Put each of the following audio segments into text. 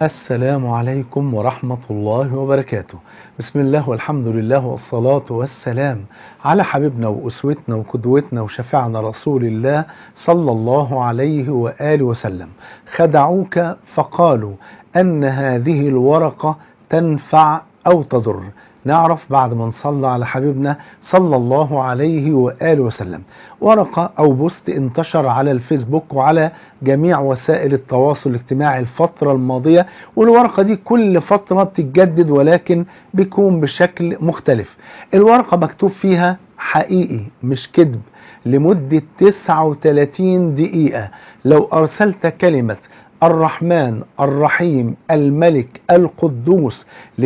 السلام عليكم ورحمة الله وبركاته بسم الله والحمد لله والصلاة والسلام على حبيبنا وأسوتنا وقدوتنا وشفعنا رسول الله صلى الله عليه وآله وسلم خدعوك فقالوا أن هذه الورقة تنفع أو تضر نعرف بعد ما نصلى على حبيبنا صلى الله عليه وآله وسلم ورقة أو بوست انتشر على الفيسبوك وعلى جميع وسائل التواصل الاجتماعي الفترة الماضية والورقة دي كل فترة بتتجدد ولكن بيكون بشكل مختلف الورقة مكتوب فيها حقيقي مش كذب لمدة 39 دقيقة لو أرسلت كلمة الرحمن الرحيم الملك القدوس ل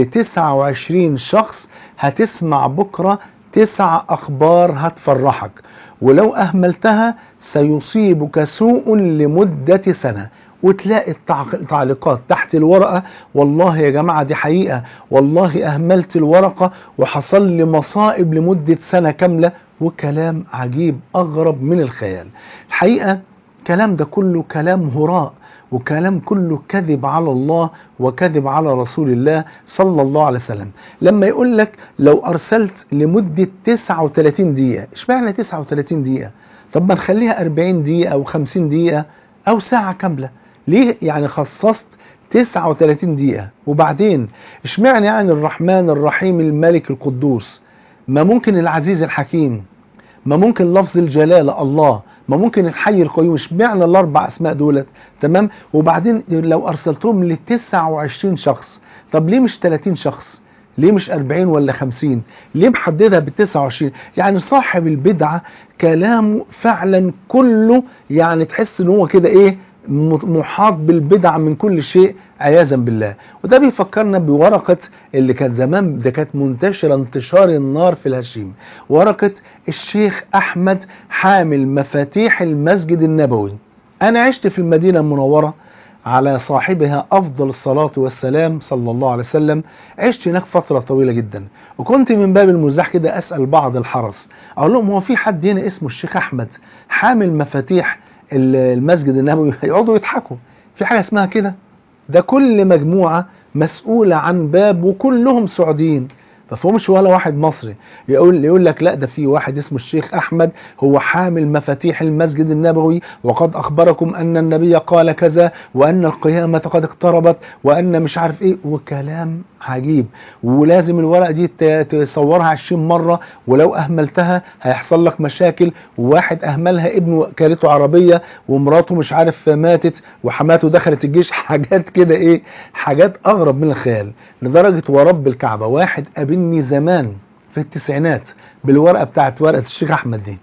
29 شخص هتسمع بكرة تسع أخبار هتفرحك ولو أهملتها سيصيبك سوء لمدة سنة وتلاقي التعليقات تحت الورقة والله يا جماعة دي حقيقة والله أهملت الورقة وحصل لي مصائب لمدة سنة كاملة وكلام عجيب أغرب من الخيال الحقيقة الكلام ده كله كلام هراء وكلام كله كذب على الله وكذب على رسول الله صلى الله عليه وسلم لما يقول لك لو أرسلت لمدة 39 دقيقة اشمعنى 39 دقيقة طب ما نخليها 40 دقيقة أو 50 دقيقة أو ساعة كاملة ليه يعني خصصت 39 دقيقة وبعدين اشمعنى يعني الرحمن الرحيم الملك القدوس ما ممكن العزيز الحكيم ما ممكن لفظ الجلالة الله ما ممكن الحي القيوم اشمعنى الاربع اسماء دولت تمام وبعدين لو ارسلتهم ل 29 شخص طب ليه مش 30 شخص ليه مش 40 ولا 50 ليه محددها بال 29 يعني صاحب البدعه كلامه فعلا كله يعني تحس ان هو كده ايه محاط بالبدع من كل شيء عياذا بالله وده بيفكرنا بورقة اللي كانت زمان ده كانت منتشرة انتشار النار في الهشيم ورقة الشيخ أحمد حامل مفاتيح المسجد النبوي أنا عشت في المدينة المنورة على صاحبها أفضل الصلاة والسلام صلى الله عليه وسلم عشت هناك فترة طويلة جدا وكنت من باب المزاح كده أسأل بعض الحرس أقول لهم هو في حد هنا اسمه الشيخ أحمد حامل مفاتيح المسجد النبوي هيقعدوا يضحكوا في حاجة اسمها كده ده كل مجموعة مسؤولة عن باب وكلهم سعوديين ففهمش ولا واحد مصري يقول يقول لك لا ده في واحد اسمه الشيخ احمد هو حامل مفاتيح المسجد النبوي وقد اخبركم ان النبي قال كذا وان القيامه قد اقتربت وان مش عارف ايه وكلام عجيب ولازم الورقه دي تصورها 20 مره ولو اهملتها هيحصل لك مشاكل وواحد اهملها ابنه كارته عربيه ومراته مش عارف ماتت وحماته دخلت الجيش حاجات كده ايه حاجات اغرب من الخيال لدرجه ورب الكعبه واحد قابلني زمان في التسعينات بالورقه بتاعت ورقه الشيخ احمد دي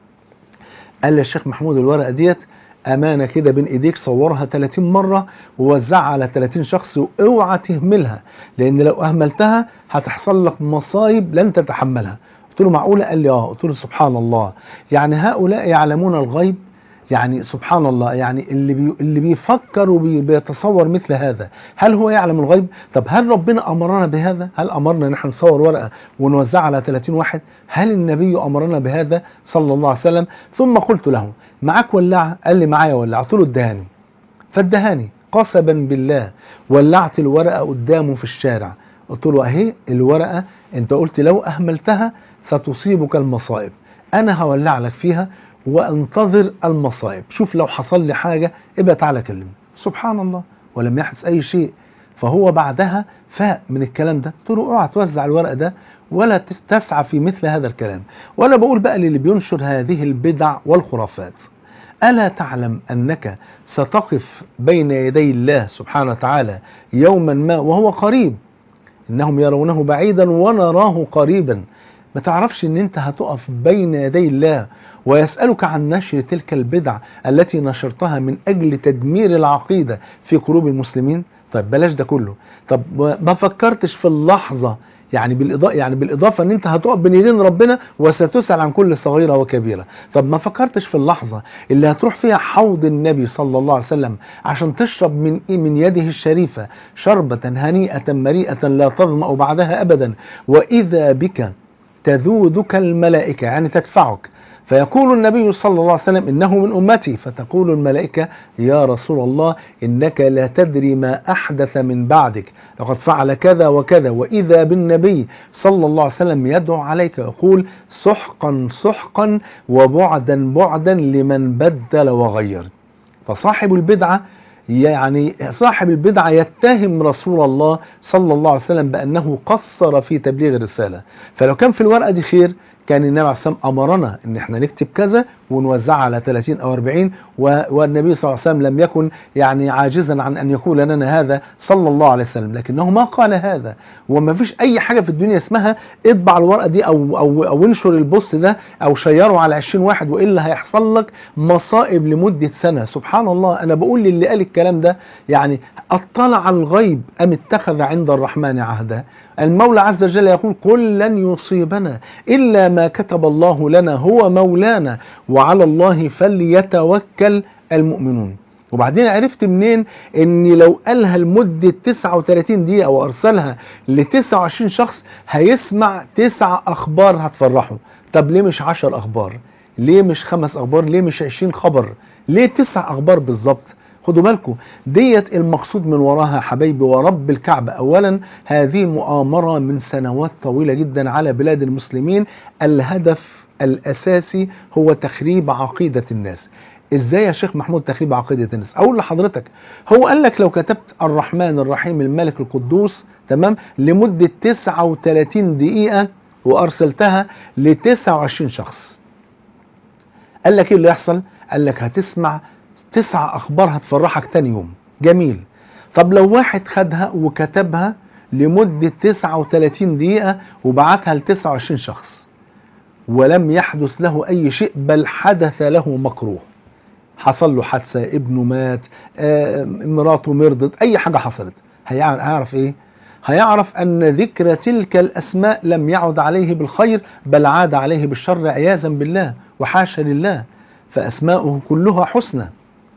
قال لي الشيخ محمود الورقه ديت امانه كده بين ايديك صورها 30 مره ووزعها على 30 شخص واوعى تهملها لان لو اهملتها هتحصل لك مصايب لن تتحملها قلت له معقوله قال لي اه قلت له سبحان الله يعني هؤلاء يعلمون الغيب يعني سبحان الله يعني اللي بي اللي بيفكر وبيتصور مثل هذا هل هو يعلم الغيب طب هل ربنا امرنا بهذا هل امرنا ان احنا نصور ورقه ونوزعها على 30 واحد هل النبي امرنا بهذا صلى الله عليه وسلم ثم قلت له معاك ولاعه قال لي معايا ولاعه قلت له ادهاني فادهاني قسما بالله ولعت الورقه قدامه في الشارع قلت له اهي الورقه انت قلت لو اهملتها ستصيبك المصائب انا هولع لك فيها وانتظر المصائب شوف لو حصل لي حاجة ابقى تعالى كلمني سبحان الله ولم يحدث أي شيء فهو بعدها فاق من الكلام ده قلت له اوعى توزع الورق ده ولا تسعى في مثل هذا الكلام ولا بقول بقى للي بينشر هذه البدع والخرافات ألا تعلم أنك ستقف بين يدي الله سبحانه وتعالى يوما ما وهو قريب إنهم يرونه بعيدا ونراه قريبا ما تعرفش ان انت هتقف بين يدي الله ويسألك عن نشر تلك البدع التي نشرتها من اجل تدمير العقيدة في قلوب المسلمين طيب بلاش ده كله طب ما فكرتش في اللحظة يعني بالإضافة يعني بالإضافة إن أنت هتقف بين يدين ربنا وستسأل عن كل صغيرة وكبيرة، طب ما فكرتش في اللحظة اللي هتروح فيها حوض النبي صلى الله عليه وسلم عشان تشرب من إيه من يده الشريفة شربة هنيئة مريئة لا تظمأ بعدها أبدا، وإذا بك تذودك الملائكة يعني تدفعك فيقول النبي صلى الله عليه وسلم إنه من أمتي فتقول الملائكة يا رسول الله إنك لا تدري ما أحدث من بعدك لقد فعل كذا وكذا وإذا بالنبي صلى الله عليه وسلم يدعو عليك يقول سحقا سحقا وبعدا بعدا لمن بدل وغير فصاحب البدعة يعني صاحب البدعة يتهم رسول الله صلى الله عليه وسلم بأنه قصر في تبليغ الرسالة فلو كان في الورقة دي خير كان النبي عليه الصلاه والسلام امرنا ان احنا نكتب كذا ونوزعها على 30 او 40 والنبي صلى الله عليه وسلم لم يكن يعني عاجزا عن ان يقول لنا هذا صلى الله عليه وسلم لكنه ما قال هذا وما فيش اي حاجه في الدنيا اسمها اطبع الورقه دي او او او انشر البوست ده او شيره على 20 واحد والا هيحصل لك مصائب لمده سنه سبحان الله انا بقول للي قال الكلام ده يعني اطلع الغيب ام اتخذ عند الرحمن عهدا المولى عز وجل يقول قل لن يصيبنا إلا ما كتب الله لنا هو مولانا وعلى الله فليتوكل المؤمنون وبعدين عرفت منين ان لو قالها لمدة 39 دقيقة وارسلها ل 29 شخص هيسمع تسع اخبار هتفرحه طب ليه مش 10 اخبار ليه مش خمس اخبار ليه مش 20 خبر ليه تسع اخبار بالظبط خدوا بالكم ديت المقصود من وراها حبايبي ورب الكعبة أولا هذه مؤامرة من سنوات طويلة جدا على بلاد المسلمين الهدف الأساسي هو تخريب عقيدة الناس ازاي يا شيخ محمود تخريب عقيدة الناس اقول لحضرتك هو قال لك لو كتبت الرحمن الرحيم الملك القدوس تمام لمدة 39 دقيقة وارسلتها ل 29 شخص قال لك ايه اللي يحصل قال لك هتسمع تسع اخبار هتفرحك تاني يوم جميل طب لو واحد خدها وكتبها لمدة 39 دقيقة وبعتها ل 29 شخص ولم يحدث له اي شيء بل حدث له مكروه حصل له حادثة ابنه مات آه، مراته مرضت اي حاجة حصلت هيعرف ايه هيعرف ان ذكر تلك الاسماء لم يعد عليه بالخير بل عاد عليه بالشر عياذا بالله وحاشا لله فاسماؤه كلها حسنى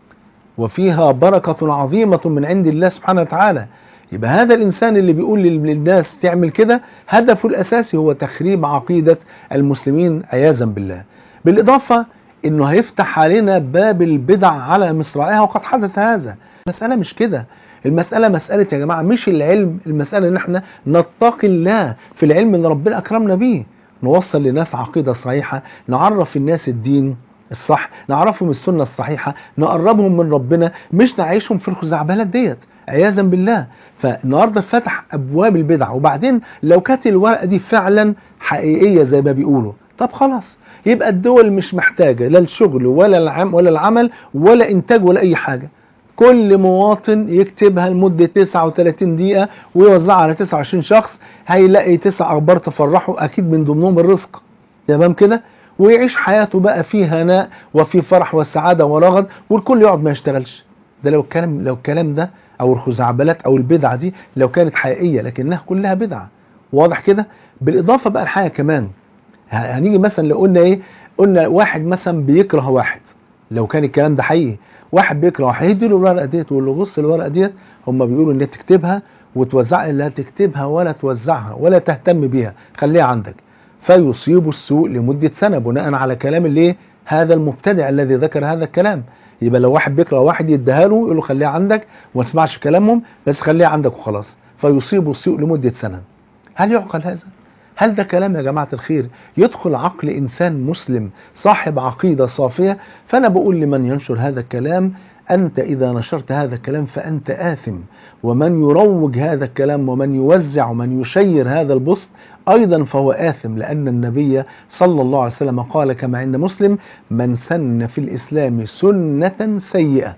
وفيها بركة عظيمة من عند الله سبحانه وتعالى يبقى هذا الإنسان اللي بيقول للناس تعمل كده هدفه الأساسي هو تخريب عقيدة المسلمين عياذا بالله بالإضافة إنه هيفتح علينا باب البدع على مصراعيها وقد حدث هذا المسألة مش كده المسألة مسألة يا جماعة مش العلم المسألة إن احنا نتقي الله في العلم اللي ربنا أكرمنا بيه نوصل لناس عقيدة صحيحة نعرف الناس الدين الصح نعرفهم السنة الصحيحة نقربهم من ربنا مش نعيشهم في الخزعبلات ديت عياذا بالله فالنهاردة فتح أبواب البدع وبعدين لو كانت الورقة دي فعلا حقيقية زي ما بيقولوا طب خلاص يبقى الدول مش محتاجة لا الشغل ولا العم ولا العمل ولا إنتاج ولا أي حاجة كل مواطن يكتبها لمدة 39 دقيقة ويوزعها على 29 شخص هيلاقي تسع أخبار تفرحه أكيد من ضمنهم الرزق تمام كده ويعيش حياته بقى في هناء وفي فرح وسعادة ورغد والكل يقعد ما يشتغلش ده لو الكلام لو الكلام ده او الخزعبلات او البدعة دي لو كانت حقيقية لكنها كلها بدعة واضح كده بالاضافة بقى الحاجة كمان هنيجي مثلا لو قلنا ايه قلنا واحد مثلا بيكره واحد لو كان الكلام ده حقيقي واحد بيكره واحد هيدي له الورقه ديت ويقول له بص الورقه ديت هم بيقولوا ان تكتبها وتوزعها لا تكتبها ولا توزعها ولا تهتم بيها خليها عندك فيصيب السوء لمدة سنة بناء على كلام اللي هذا المبتدع الذي ذكر هذا الكلام يبقى لو واحد بيكره واحد يديها له يقول له خليها عندك وما تسمعش كلامهم بس خليها عندك وخلاص فيصيب السوء لمدة سنة هل يعقل هذا؟ هل ده كلام يا جماعة الخير يدخل عقل إنسان مسلم صاحب عقيدة صافية فأنا بقول لمن ينشر هذا الكلام أنت إذا نشرت هذا الكلام فأنت آثم ومن يروج هذا الكلام ومن يوزع ومن يشير هذا البسط أيضا فهو آثم لأن النبي صلى الله عليه وسلم قال كما عند مسلم من سن في الإسلام سنة سيئة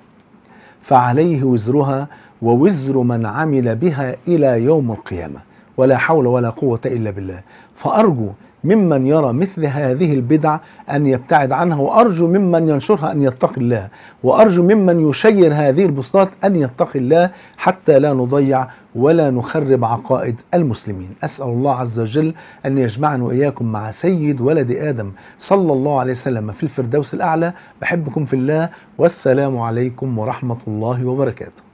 فعليه وزرها ووزر من عمل بها إلى يوم القيامة ولا حول ولا قوة إلا بالله فأرجو ممن يرى مثل هذه البدع أن يبتعد عنها وأرجو ممن ينشرها أن يتقي الله وأرجو ممن يشير هذه البسطات أن يتقي الله حتى لا نضيع ولا نخرب عقائد المسلمين أسأل الله عز وجل أن يجمعنا وإياكم مع سيد ولد آدم صلى الله عليه وسلم في الفردوس الأعلى بحبكم في الله والسلام عليكم ورحمة الله وبركاته